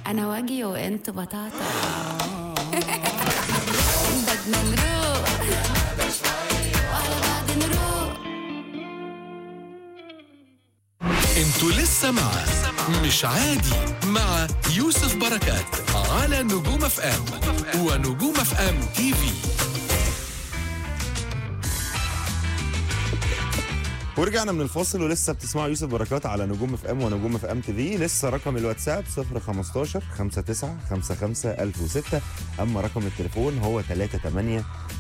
انا واجي وانت بطاطا بدنا نروق وعلى بعض نروق انتوا لسه مع مش عادي مع يوسف بركات على نجوم اف ام ونجوم اف ام تي في ورجعنا من الفاصل ولسه بتسمعوا يوسف بركات على نجوم اف ام ونجوم اف ام تي في لسه رقم الواتساب 015 59 55 1006 اما رقم التليفون هو 38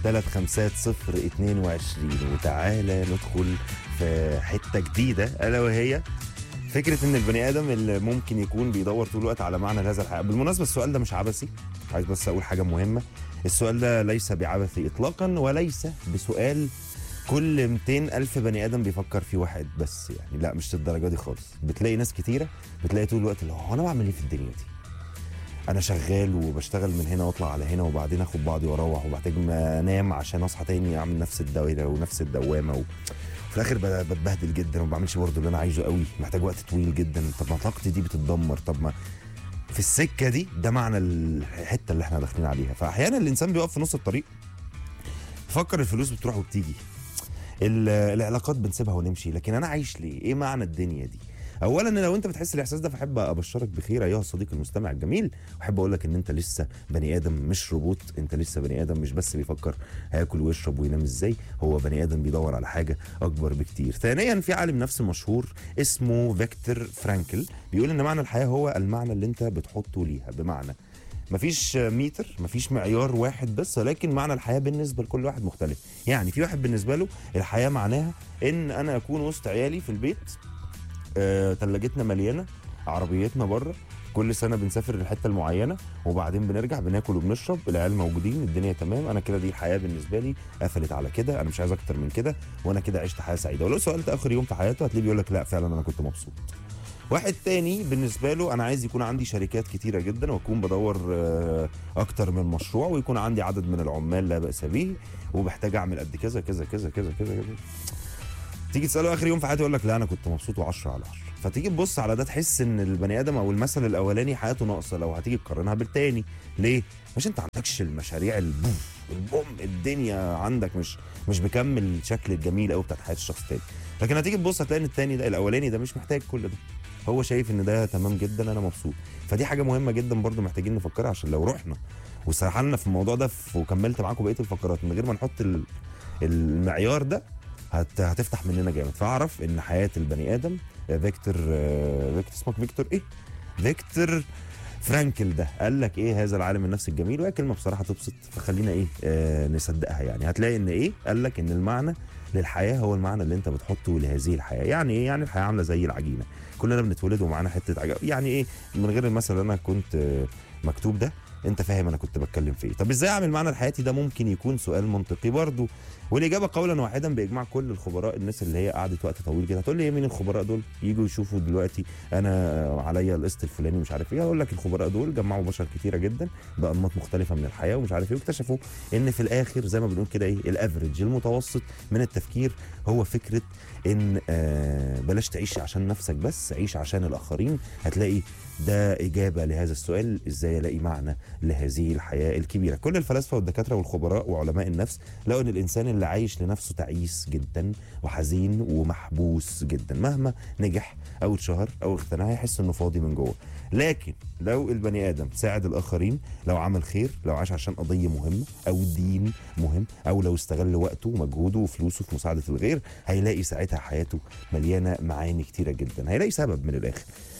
350 22 وتعالى ندخل في حته جديده الا وهي فكره ان البني ادم اللي ممكن يكون بيدور طول الوقت على معنى لهذا الحياه بالمناسبه السؤال ده مش عبثي عايز بس اقول حاجه مهمه السؤال ده ليس بعبثي اطلاقا وليس بسؤال كل 200 ألف بني آدم بيفكر في واحد بس يعني لا مش للدرجة دي خالص بتلاقي ناس كتيرة بتلاقي طول الوقت اللي هو أنا بعمل إيه في الدنيا دي أنا شغال وبشتغل من هنا وأطلع على هنا وبعدين آخد بعضي وأروح وبحتاج ما أنام عشان أصحى تاني أعمل نفس الدويرة ونفس الدوامة و... في الآخر ب- بتبهدل جدا وما بعملش برضه اللي أنا عايزه قوي محتاج وقت طويل جدا طب ما طاقتي دي بتتدمر طب ما في السكة دي ده معنى الحتة اللي احنا داخلين عليها فأحيانا الإنسان بيقف في نص الطريق يفكر الفلوس بتروح وبتيجي ال- العلاقات بنسيبها ونمشي لكن انا عايش ليه ايه معنى الدنيا دي اولا لو انت بتحس الاحساس ده فاحب ابشرك بخير ايها الصديق المستمع الجميل واحب اقول لك ان انت لسه بني ادم مش روبوت انت لسه بني ادم مش بس بيفكر هياكل ويشرب وينام ازاي هو بني ادم بيدور على حاجه اكبر بكتير ثانيا في عالم نفس مشهور اسمه فيكتور فرانكل بيقول ان معنى الحياه هو المعنى اللي انت بتحطه ليها بمعنى مفيش ميتر مفيش معيار واحد بس ولكن معنى الحياه بالنسبه لكل واحد مختلف يعني في واحد بالنسبه له الحياه معناها ان انا اكون وسط عيالي في البيت آه، تلاجتنا مليانه عربيتنا بره كل سنه بنسافر الحته المعينه وبعدين بنرجع بناكل وبنشرب العيال موجودين الدنيا تمام انا كده دي الحياه بالنسبه لي قفلت على كده انا مش عايز اكتر من كده وانا كده عشت حياه سعيده ولو سالت اخر يوم في حياته هتلاقيه بيقول لك لا فعلا انا كنت مبسوط واحد تاني بالنسبه له انا عايز يكون عندي شركات كتيره جدا واكون بدور آه، اكتر من مشروع ويكون عندي عدد من العمال لا باس به وبحتاج اعمل قد كذا كذا كذا كذا كذا كذا تيجي تساله اخر يوم في حياتي يقول لك لا انا كنت مبسوط و10 على 10 فتيجي تبص على ده تحس ان البني ادم او المثل الاولاني حياته ناقصه لو هتيجي تقارنها بالتاني ليه مش انت عندكش المشاريع البوم البوم الدنيا عندك مش مش بكمل الشكل الجميل قوي بتاعت حياه الشخص التاني لكن هتيجي تبص هتلاقي ان التاني ده الاولاني ده مش محتاج كل ده هو شايف ان ده تمام جدا انا مبسوط فدي حاجه مهمه جدا برضو محتاجين نفكرها عشان لو رحنا وسرحنا في الموضوع ده ف- وكملت معاكم بقيه الفقرات من غير ما نحط ال- المعيار ده هت هتفتح مننا جامد فاعرف ان حياه البني ادم آه، فيكتور آه، فيكتور اسمك فيكتور ايه فيكتور فرانكل ده قال لك ايه هذا العالم النفسي الجميل وهي كلمه بصراحه تبسط فخلينا ايه آه نصدقها يعني هتلاقي ان ايه قال لك ان المعنى للحياه هو المعنى اللي انت بتحطه لهذه الحياه يعني ايه يعني الحياه عامله زي العجينه كلنا بنتولد ومعانا حته عجينه يعني ايه من غير المثل اللي انا كنت آه، مكتوب ده انت فاهم انا كنت بتكلم في ايه طب ازاي اعمل معنى لحياتي ده ممكن يكون سؤال منطقي برضو والاجابه قولا واحدا باجماع كل الخبراء الناس اللي هي قعدت وقت طويل كده هتقول لي ايه مين الخبراء دول يجوا يشوفوا دلوقتي انا عليا القسط الفلاني مش عارف ايه اقول لك الخبراء دول جمعوا بشر كتيره جدا بانماط مختلفه من الحياه ومش عارف ايه واكتشفوا ان في الاخر زي ما بنقول كده ايه الافريج المتوسط من التفكير هو فكره ان آه بلاش تعيش عشان نفسك بس عيش عشان الاخرين هتلاقي ده اجابه لهذا السؤال ازاي الاقي معنى لهذه الحياه الكبيره كل الفلاسفه والدكاتره والخبراء وعلماء النفس لقوا ان الانسان اللي عايش لنفسه تعيس جدا وحزين ومحبوس جدا مهما نجح او اتشهر او اغتنى هيحس انه فاضي من جوه لكن لو البني ادم ساعد الاخرين لو عمل خير لو عاش عشان قضيه مهمه او دين مهم او لو استغل وقته ومجهوده وفلوسه في مساعده الغير هيلاقي ساعتها حياته مليانه معاني كتيره جدا هيلاقي سبب من الاخر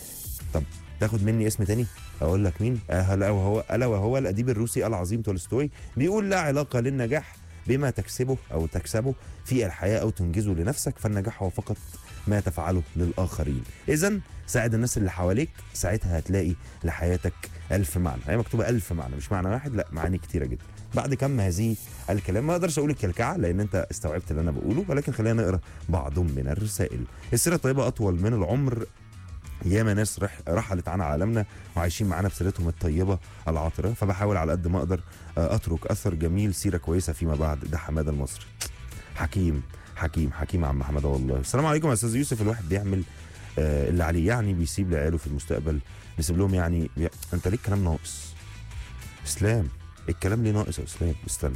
طب تاخد مني اسم تاني اقول لك مين آه، الا وهو الا وهو الاديب الروسي العظيم تولستوي بيقول لا علاقه للنجاح بما تكسبه او تكسبه في الحياه او تنجزه لنفسك فالنجاح هو فقط ما تفعله للاخرين اذا ساعد الناس اللي حواليك ساعتها هتلاقي لحياتك ألف معنى هي مكتوبة ألف معنى مش معنى واحد لا معاني كتيرة جدا بعد كم هذه الكلام ما اقدرش اقول الكلكعه لان انت استوعبت اللي انا بقوله ولكن خلينا نقرا بعض من الرسائل السيره الطيبه اطول من العمر ياما ناس رح رحلت عن عالمنا وعايشين معانا بسيرتهم الطيبه العاطره فبحاول على قد ما اقدر آه، اترك اثر جميل سيره كويسه فيما بعد ده حماده المصري حكيم حكيم حكيم عم حماده والله السلام عليكم يا استاذ يوسف الواحد بيعمل آه اللي عليه يعني بيسيب لعياله في المستقبل نسيب لهم يعني يا- انت ليه الكلام ناقص اسلام الكلام ليه ناقص يا اسلام استنى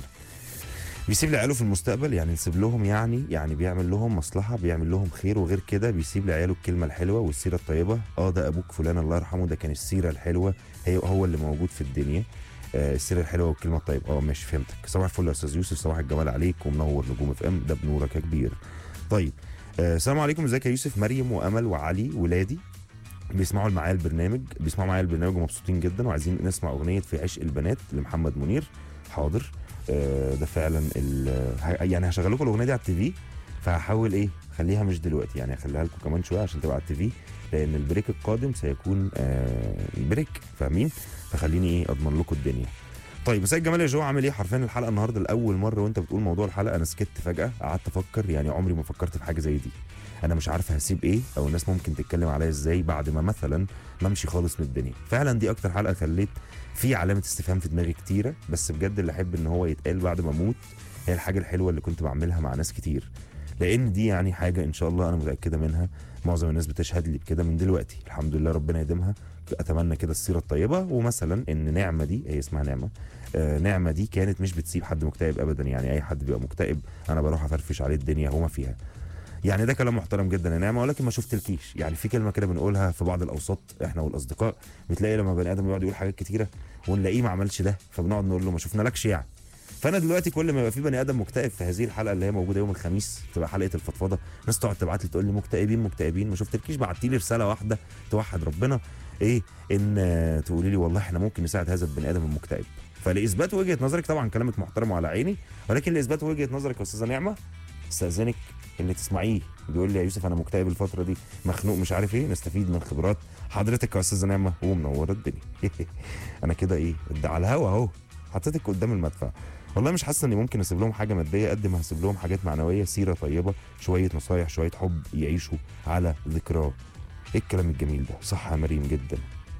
بيسيب لعياله في المستقبل يعني نسيب لهم يعني يعني بيعمل لهم مصلحه بيعمل لهم خير وغير كده بيسيب لعياله الكلمه الحلوه والسيره الطيبه اه ده ابوك فلان الله يرحمه ده كان السيره الحلوه هي هو اللي موجود في الدنيا آه السيره الحلوه والكلمه الطيبه اه ماشي فهمتك صباح الفل يا استاذ يوسف صباح الجمال عليك ومنور نجوم اف ام ده بنورك يا كبير طيب آه، السلام عليكم ازيك يا يوسف مريم وامل وعلي ولادي بيسمعوا معايا البرنامج بيسمعوا معايا البرنامج ومبسوطين جدا وعايزين نسمع اغنيه في عشق البنات لمحمد منير حاضر آه، ده فعلا ال- ه- يعني هشغل لكم الاغنيه دي على التي في فهحاول ايه خليها مش دلوقتي يعني هخليها لكم كمان شويه عشان تبقى على التي في لان البريك القادم سيكون آه البريك فاهمين فخليني ايه اضمن لكم الدنيا طيب مساء الجمال يا جو عامل ايه حرفيا الحلقه النهارده لاول مره وانت بتقول موضوع الحلقه انا سكت فجاه قعدت افكر يعني عمري ما فكرت في حاجه زي دي انا مش عارف هسيب ايه او الناس ممكن تتكلم عليا ازاي بعد ما مثلا ما امشي خالص من الدنيا فعلا دي اكتر حلقه خليت في علامه استفهام في دماغي كتيره بس بجد اللي احب ان هو يتقال بعد ما اموت هي الحاجه الحلوه اللي كنت بعملها مع ناس كتير لان دي يعني حاجه ان شاء الله انا متاكده منها معظم الناس بتشهد لي بكده من دلوقتي الحمد لله ربنا يديمها اتمنى كده السيره الطيبه ومثلا ان نعمه دي هي اسمها نعمه آه نعمه دي كانت مش بتسيب حد مكتئب ابدا يعني اي حد بيبقى مكتئب انا بروح افرفش عليه الدنيا وما فيها يعني ده كلام محترم جدا يا نعمه ولكن ما شفتلكيش يعني في كلمه كده بنقولها في بعض الاوساط احنا والاصدقاء بتلاقي لما بني ادم يقعد يقول حاجات كتيره ونلاقيه ما عملش ده فبنقعد نقول له ما شفنالكش يعني فانا دلوقتي كل ما يبقى في بني ادم مكتئب في هذه الحلقه اللي هي موجوده يوم الخميس تبقى حلقه الفضفضه ناس تقعد تبعت لي تقول لي مكتئبين مكتئبين ما شفتلكيش بعتي لي رساله واحده توحد ربنا ايه ان آه، تقولي لي والله احنا ممكن نساعد هذا البني ادم المكتئب فلاثبات وجهه نظرك طبعا كلامك محترم وعلى عيني ولكن لاثبات وجهه نظرك يا استاذه نعمه استاذنك اللي تسمعيه بيقول لي يا يوسف انا مكتئب الفتره دي مخنوق مش عارف ايه نستفيد من خبرات حضرتك يا استاذه نعمه ومنوره الدنيا انا كده ايه ده على الهوا اهو حطيتك قدام المدفع والله مش حاسس اني ممكن اسيب لهم حاجه ماديه قد ما هسيب لهم حاجات معنويه سيره طيبه شويه نصايح شويه حب يعيشوا على ذكراه ايه الكلام الجميل ده صح يا مريم جدا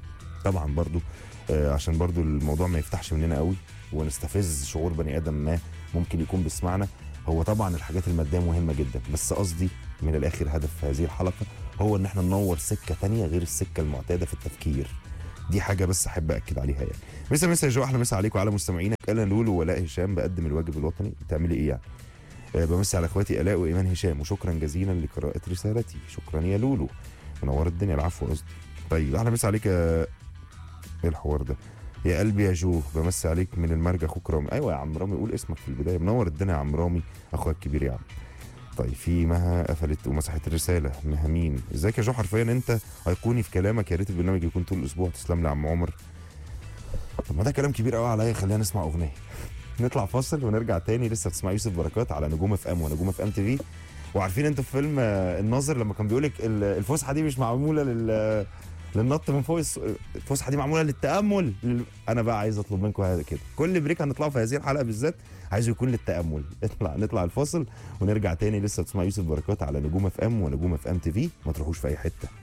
طبعا برضو آه عشان برضو الموضوع ما يفتحش مننا قوي ونستفز شعور بني ادم ما ممكن يكون بيسمعنا هو طبعا الحاجات الماديه مهمه جدا بس قصدي من الاخر هدف هذه الحلقه هو ان احنا ننور سكه تانية غير السكه المعتاده في التفكير دي حاجه بس احب اكد عليها يعني مسا مسا يا جو احلى مسا عليكم وعلى مستمعينك انا لولو ولاء هشام بقدم الواجب الوطني بتعملي ايه يعني آه، بمسي على اخواتي الاء وايمان هشام وشكرا جزيلا لقراءه رسالتي شكرا يا لولو منور الدنيا العفو قصدي طيب احلى مسا عليك يا ايه الحوار ده يا قلبي يا جو بمسي عليك من المرج اخوك رامي ايوه يا عم رامي قول اسمك في البدايه منور الدنيا يا عم رامي اخويا الكبير يا عم طيب في مها قفلت ومسحت الرساله مها مين ازيك يا جو حرفيا انت ايقوني في كلامك يا ريت البرنامج يكون طول الاسبوع تسلم لي يا عم عمر طب ما ده كلام كبير قوي عليا خلينا نسمع اغنيه نطلع فاصل ونرجع تاني لسه بتسمع يوسف بركات على نجوم اف ام ونجوم اف ام تي في وعارفين انتوا في فيلم آه، الناظر لما كان بيقول لك الفسحه دي مش معموله لل للنط من فوق الس- الفسحه دي معموله للتامل لل... انا بقى عايز اطلب منكم هذا كده كل بريك هنطلعه في هذه الحلقه بالذات عايزه يكون للتامل نطلع نطلع الفاصل ونرجع تاني لسه بتسمع يوسف بركات على نجوم اف ام ونجوم اف ام تي في ما تروحوش في اي حته